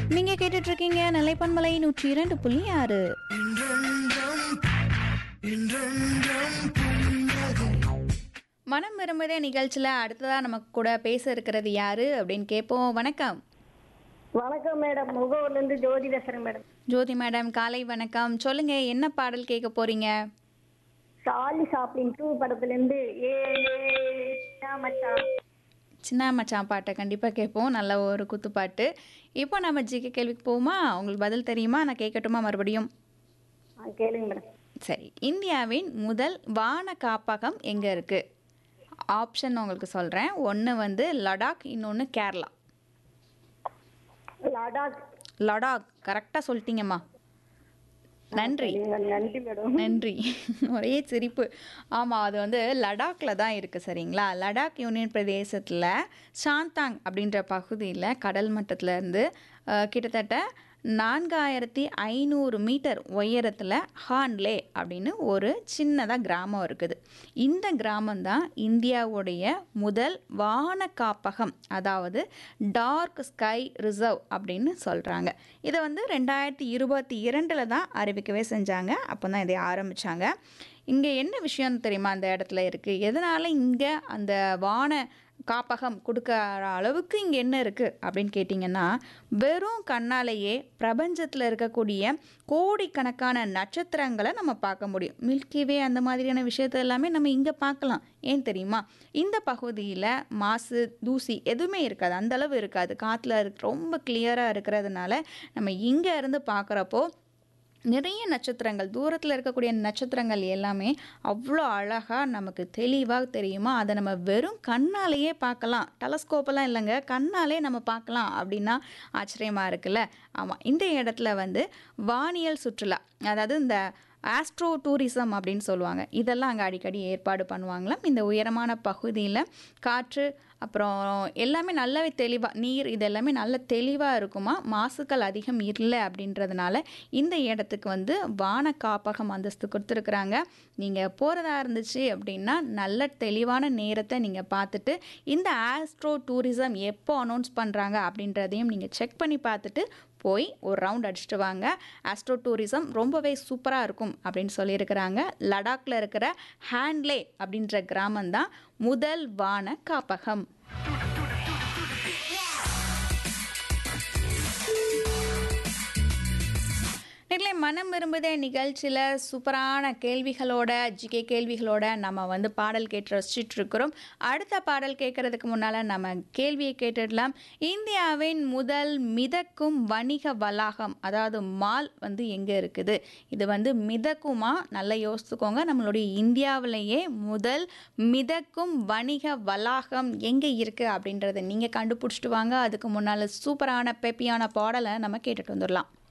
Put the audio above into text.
நீங்க கேட்டுட்டு இருக்கீங்க நிலைப்பன்மலை நூற்றி இரண்டு புள்ளி ஆறு மனம் விரும்புதே நிகழ்ச்சியில் அடுத்ததா நமக்கு கூட பேச இருக்கிறது யாரு அப்படின்னு கேட்போம் வணக்கம் வணக்கம் மேடம் முகவூர்ல இருந்து ஜோதி பேசுறேன் மேடம் ஜோதி மேடம் காலை வணக்கம் சொல்லுங்க என்ன பாடல் கேட்க போறீங்க சார்லி சாப்ளின் டூ படத்துல இருந்து ஏ ஏ சின்ன மச்சான் சின்ன மச்சான் பாட்டை கண்டிப்பாக கேட்போம் நல்ல ஒரு குத்துப்பாட்டு இப்போ நம்ம ஜிகே கேள்விக்கு போவோமா உங்களுக்கு பதில் தெரியுமா நான் கேட்கட்டுமா மறுபடியும் ஆ, கேளுங்க மேடம் சரி இந்தியாவின் முதல் வான காப்பகம் எங்கே இருக்குது ஆப்ஷன் உங்களுக்கு சொல்கிறேன் ஒன்று வந்து லடாக் இன்னொன்று கேரளா லடாக் லடாக் கரெக்டாக சொல்லிட்டீங்கம்மா நன்றி சரிங்க, நன்றி மேடம் நன்றி ஒரே சிரிப்பு ஆமாம் அது வந்து லடாக்ல தான் இருக்குது சரிங்களா லடாக் யூனியன் பிரதேசத்தில் சாந்தாங் அப்படின்ற பகுதியில் கடல் மட்டத்துல இருந்து அஹ், கிட்டத்தட்ட நான்காயிரத்தி ஐநூறு மீட்டர் உயரத்தில் ஹான்லே அப்படின்னு ஒரு சின்னதாக கிராமம் இருக்குது இந்த கிராமம் தான் இந்தியாவுடைய முதல் வான காப்பகம் அதாவது டார்க் ஸ்கை ரிசர்வ் அப்படின்னு சொல்கிறாங்க இதை வந்து ரெண்டாயிரத்தி இருபத்தி இரண்டில் தான் அறிவிக்கவே செஞ்சாங்க அப்போ தான் இதை ஆரம்பித்தாங்க இங்கே என்ன விஷயம் தெரியுமா அந்த இடத்துல இருக்குது எதனால் இங்கே அந்த வான காப்பகம் கொடுக்குற அளவுக்கு இங்கே என்ன இருக்குது அப்படின்னு கேட்டிங்கன்னா வெறும் கண்ணாலேயே பிரபஞ்சத்தில் இருக்கக்கூடிய கோடிக்கணக்கான நட்சத்திரங்களை நம்ம பார்க்க முடியும் மில்கிவே அந்த மாதிரியான விஷயத்தை எல்லாமே நம்ம இங்கே பார்க்கலாம் ஏன் தெரியுமா இந்த பகுதியில் மாசு தூசி எதுவுமே இருக்காது அந்த அளவு இருக்காது காற்றுல இருக்கு ரொம்ப கிளியராக இருக்கிறதுனால நம்ம இங்கே இருந்து பார்க்குறப்போ நிறைய நட்சத்திரங்கள் தூரத்தில் இருக்கக்கூடிய நட்சத்திரங்கள் எல்லாமே அவ்வளோ அழகாக நமக்கு தெளிவாக தெரியுமா அதை நம்ம வெறும் கண்ணாலேயே பார்க்கலாம் டெலஸ்கோப்பெல்லாம் இல்லைங்க கண்ணாலே நம்ம பார்க்கலாம் அப்படின்னா ஆச்சரியமாக இருக்குல்ல ஆமாம் இந்த இடத்துல வந்து வானியல் சுற்றுலா அதாவது இந்த ஆஸ்ட்ரோ டூரிசம் அப்படின்னு சொல்லுவாங்க இதெல்லாம் அங்கே அடிக்கடி ஏற்பாடு பண்ணுவாங்களாம் இந்த உயரமான பகுதியில் காற்று அப்புறம் எல்லாமே நல்லாவே தெளிவாக நீர் இது எல்லாமே நல்ல தெளிவாக இருக்குமா மாசுக்கள் அதிகம் இல்லை அப்படின்றதுனால இந்த இடத்துக்கு வந்து வான காப்பகம் அந்தஸ்து கொடுத்துருக்குறாங்க நீங்கள் போகிறதா இருந்துச்சு அப்படின்னா நல்ல தெளிவான நேரத்தை நீங்கள் பார்த்துட்டு இந்த ஆஸ்ட்ரோ டூரிசம் எப்போ அனௌன்ஸ் பண்ணுறாங்க அப்படின்றதையும் நீங்கள் செக் பண்ணி பார்த்துட்டு போய் ஒரு ரவுண்ட் அடிச்சுட்டு வாங்க ஆஸ்ட்ரோ டூரிசம் ரொம்பவே சூப்பராக இருக்கும் அப்படின்னு சொல்லியிருக்கிறாங்க லடாக்ல இருக்கிற ஹேண்ட்லே அப்படின்ற கிராமம் தான் முதல் வான காப்பகம் நேர்களே மனம் விரும்புதே நிகழ்ச்சியில் சூப்பரான கேள்விகளோட ஜிகே கேள்விகளோட நம்ம வந்து பாடல் கேட்டு ரசிச்சுட்டு இருக்கிறோம் அடுத்த பாடல் கேட்கறதுக்கு முன்னால் நம்ம கேள்வியை கேட்டுடலாம் இந்தியாவின் முதல் மிதக்கும் வணிக வளாகம் அதாவது மால் வந்து எங்கே இருக்குது இது வந்து மிதக்குமா நல்லா யோசிச்சுக்கோங்க நம்மளுடைய இந்தியாவிலேயே முதல் மிதக்கும் வணிக வளாகம் எங்கே இருக்குது அப்படின்றத நீங்கள் கண்டுபிடிச்சிட்டு வாங்க அதுக்கு முன்னால் சூப்பரான பெப்பியான பாடலை நம்ம கேட்டுட்டு வந்துடலாம்